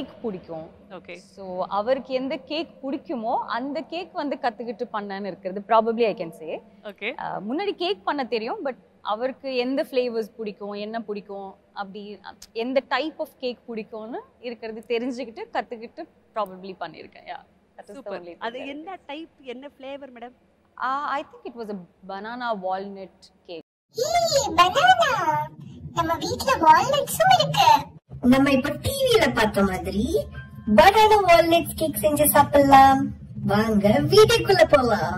cake பிடிக்கும் okay so அவருக்கு எந்த கேக் பிடிக்குமோ அந்த கேக் வந்து கற்றுக்கிட்டு பண்ணன்னு இருக்கிறது probably I can say okay முன்னாடி கேக் பண்ண தெரியும் பட் அவருக்கு எந்த ஃப்ளேவர்ஸ் பிடிக்கும் என்ன பிடிக்கும் அப்படி அஹ், எந்த டைப் ஆஃப் கேக் பிடிக்கும்னு இருக்கிறது தெரிஞ்சுக்கிட்டு கற்றுக்கிட்டு ப்ராபப்ளி பண்ணியிருக்கேன் யா சூப்பர் அது என்ன டைப் என்ன flavour madam I think it was a banana walnut cake banana நம்ம வீட்ல வால்நட்ஸும் இருக்கு நம்ம இப்ப டிவில பார்த்த மாதிரி பனானா வால்நட் கேக் செஞ்சு சாப்பிடலாம் வாங்க வீட்டுக்குள்ள போலாம்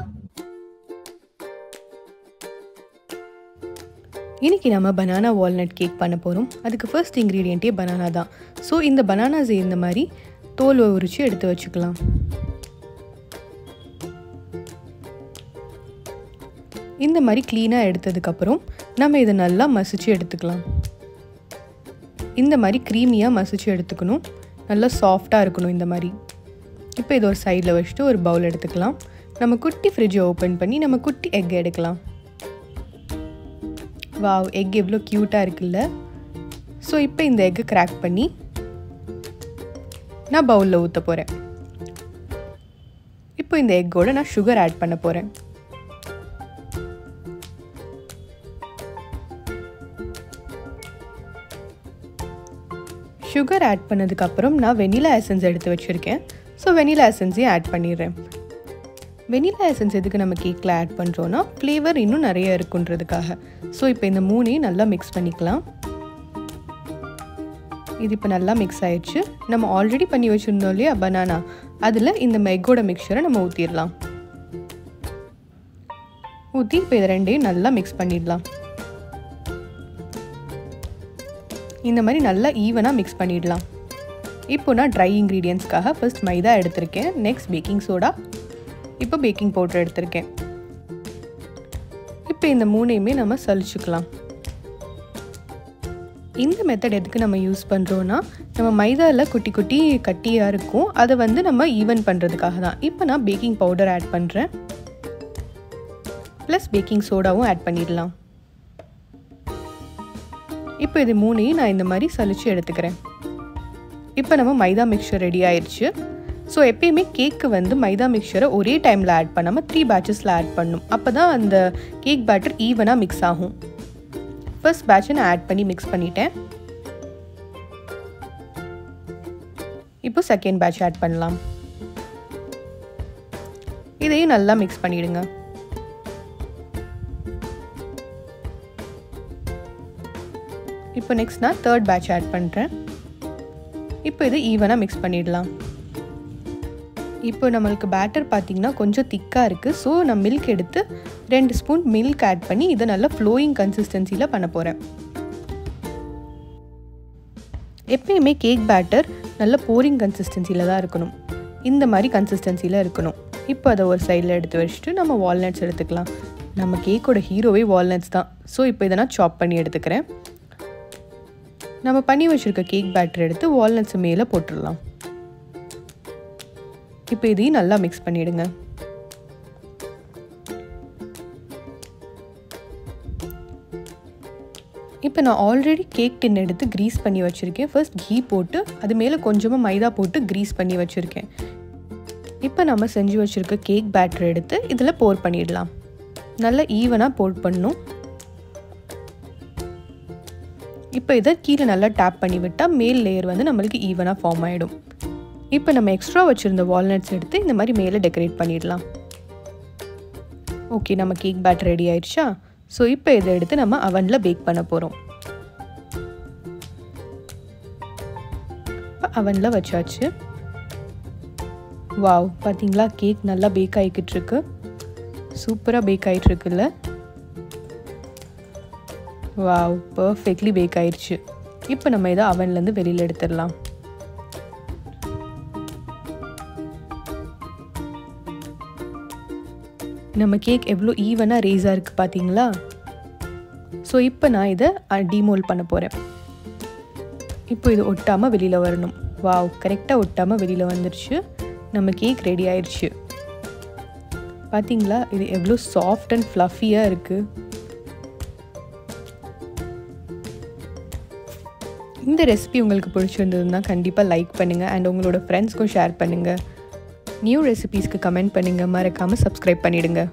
இன்னைக்கு நம்ம பனானா வால்நட் கேக் பண்ண போகிறோம் அதுக்கு ஃபர்ஸ்ட் இன்க்ரீடியண்ட்டே பனானா தான் ஸோ இந்த பனானாஸை இந்த மாதிரி தோல் உரிச்சு எடுத்து வச்சுக்கலாம் இந்த மாதிரி க்ளீனாக எடுத்ததுக்கப்புறம் நம்ம இதை நல்லா மசிச்சு எடுத்துக்கலாம் இந்த மாதிரி க்ரீமியாக மசிச்சு எடுத்துக்கணும் நல்லா சாஃப்டாக இருக்கணும் இந்த மாதிரி இப்போ இது ஒரு சைடில் வச்சுட்டு ஒரு பவுல் எடுத்துக்கலாம் நம்ம குட்டி ஃப்ரிட்ஜை ஓப்பன் பண்ணி நம்ம குட்டி எக் எடுக்கலாம் வாவ் எக் எவ்வளோ க்யூட்டாக இருக்குல்ல ஸோ இப்போ இந்த எக்கை கிராக் பண்ணி நான் பவுலில் ஊற்ற போகிறேன் இப்போ இந்த எக்கோட நான் சுகர் ஆட் பண்ண போகிறேன் சுகர் ஆட் பண்ணதுக்கப்புறம் நான் வெனிலா எசன்ஸ் எடுத்து வச்சுருக்கேன் ஸோ வெனிலா எசன்ஸையும் ஆட் பண்ணிடுறேன் வெனிலா எசன்ஸ் எதுக்கு நம்ம கேக்கில் ஆட் பண்ணுறோன்னா ஃப்ளேவர் இன்னும் நிறைய இருக்குன்றதுக்காக ஸோ இப்போ இந்த மூணையும் நல்லா மிக்ஸ் பண்ணிக்கலாம் இது இப்போ நல்லா மிக்ஸ் ஆயிடுச்சு நம்ம ஆல்ரெடி பண்ணி வச்சுருந்தோம் இல்லையா பனானா அதில் இந்த மெக்கோட மிக்சரை நம்ம ஊற்றிடலாம் ஊற்றி இப்போ இது ரெண்டையும் நல்லா மிக்ஸ் பண்ணிடலாம் இந்த மாதிரி நல்லா ஈவனாக மிக்ஸ் பண்ணிடலாம் இப்போ நான் ட்ரை இன்க்ரீடியன்ஸ்க்காக ஃபர்ஸ்ட் மைதா எடுத்திருக்கேன் நெக்ஸ்ட் பேக்கிங் சோடா இப்போ பேக்கிங் பவுடர் எடுத்திருக்கேன் இப்போ இந்த மூணையுமே நம்ம சலிச்சுக்கலாம் இந்த மெத்தட் எதுக்கு நம்ம யூஸ் பண்ணுறோன்னா நம்ம மைதாவில் குட்டி குட்டி கட்டியாக இருக்கும் அதை வந்து நம்ம ஈவன் பண்ணுறதுக்காக தான் இப்போ நான் பேக்கிங் பவுடர் ஆட் பண்ணுறேன் ப்ளஸ் பேக்கிங் சோடாவும் ஆட் பண்ணிடலாம் இப்போ இது மூணையும் நான் இந்த மாதிரி சலிச்சு எடுத்துக்கிறேன் இப்போ நம்ம மைதா மிக்சர் ரெடி ஆயிடுச்சு ஸோ எப்பயுமே கேக்கு வந்து மைதா மிக்சரை ஒரே டைமில் ஆட் பண்ணாமல் த்ரீ பேட்சஸில் ஆட் பண்ணும் அப்போ தான் அந்த கேக் பேட்டர் ஈவனாக மிக்ஸ் ஆகும் ஃபர்ஸ்ட் பேட்சை நான் ஆட் பண்ணி மிக்ஸ் பண்ணிட்டேன் இப்போ செகண்ட் பேட்ச் ஆட் பண்ணலாம் இதையும் நல்லா மிக்ஸ் பண்ணிடுங்க இப்போ நெக்ஸ்ட் நான் தேர்ட் பேட்ச் ஆட் பண்ணுறேன் இப்போ இது ஈவனாக மிக்ஸ் பண்ணிடலாம் இப்போ நம்மளுக்கு பேட்டர் பார்த்தீங்கன்னா கொஞ்சம் திக்காக இருக்குது ஸோ நான் மில்க் எடுத்து ரெண்டு ஸ்பூன் மில்க் ஆட் பண்ணி இதை நல்லா ஃப்ளோயிங் கன்சிஸ்டன்சியில் பண்ண போகிறேன் எப்பயுமே கேக் பேட்டர் நல்ல போரிங் கன்சிஸ்டன்சியில் தான் இருக்கணும் இந்த மாதிரி கன்சிஸ்டன்சியில் இருக்கணும் இப்போ அதை ஒரு சைடில் எடுத்து வச்சுட்டு நம்ம வால்நட்ஸ் எடுத்துக்கலாம் நம்ம கேக்கோட ஹீரோவே வால்நட்ஸ் தான் ஸோ இப்போ இதை நான் சாப் பண்ணி எடுத்துக்கிறேன் நம்ம பண்ணி வச்சுருக்க கேக் பேட்டர் எடுத்து வால்நட்ஸ் மேலே போட்டுடலாம் இப்போ இதையும் நல்லா மிக்ஸ் பண்ணிடுங்க இப்போ நான் ஆல்ரெடி கேக் டின் எடுத்து க்ரீஸ் பண்ணி வச்சுருக்கேன் ஃபர்ஸ்ட் கீ போட்டு அது மேலே கொஞ்சமாக மைதா போட்டு க்ரீஸ் பண்ணி வச்சுருக்கேன் இப்போ நம்ம செஞ்சு வச்சுருக்க கேக் பேட்டர் எடுத்து இதில் போர் பண்ணிடலாம் நல்லா ஈவனாக போர் பண்ணணும் இப்போ இதை கீழே நல்லா டேப் பண்ணி விட்டால் மேல் லேயர் வந்து நம்மளுக்கு ஈவனாக ஃபார்ம் ஆகிடும் இப்போ நம்ம எக்ஸ்ட்ரா வச்சுருந்த வால்நட்ஸ் எடுத்து இந்த மாதிரி மேலே டெக்கரேட் பண்ணிடலாம் ஓகே நம்ம கேக் பேட்டர் ரெடி ஆயிடுச்சா ஸோ இப்போ இதை எடுத்து நம்ம அவனில் பேக் பண்ண போகிறோம் இப்போ அவனில் வச்சாச்சு வாவ் பார்த்தீங்களா கேக் நல்லா பேக் ஆகிக்கிட்டு இருக்கு சூப்பராக பேக் ஆகிட்டு இருக்குல்ல வாவ் பர்ஃபெக்ட்லி பேக் ஆயிடுச்சு இப்போ நம்ம இதை அவன்லேருந்து வெளியில் எடுத்துடலாம் நம்ம கேக் எவ்வளோ ஈவனாக ரேஸாக இருக்குது பார்த்தீங்களா ஸோ இப்போ நான் இதை டிமோல் பண்ண போகிறேன் இப்போ இது ஒட்டாமல் வெளியில் வரணும் வாவ் கரெக்டாக ஒட்டாமல் வெளியில் வந்துருச்சு நம்ம கேக் ரெடி ஆயிடுச்சு பார்த்தீங்களா இது எவ்வளோ சாஃப்ட் அண்ட் ஃப்ளஃபியாக இருக்குது இந்த ரெசிபி உங்களுக்கு பிடிச்சிருந்ததுன்னா கண்டிப்பாக லைக் பண்ணுங்கள் அண்ட் உங்களோட ஃப்ரெண்ட்ஸ்க்கும் ஷேர் பண்ணுங்கள் நியூ ரெசிபீஸ்க்கு கமெண்ட் பண்ணுங்கள் மறக்காமல் சப்ஸ்கிரைப் பண்ணிடுங்க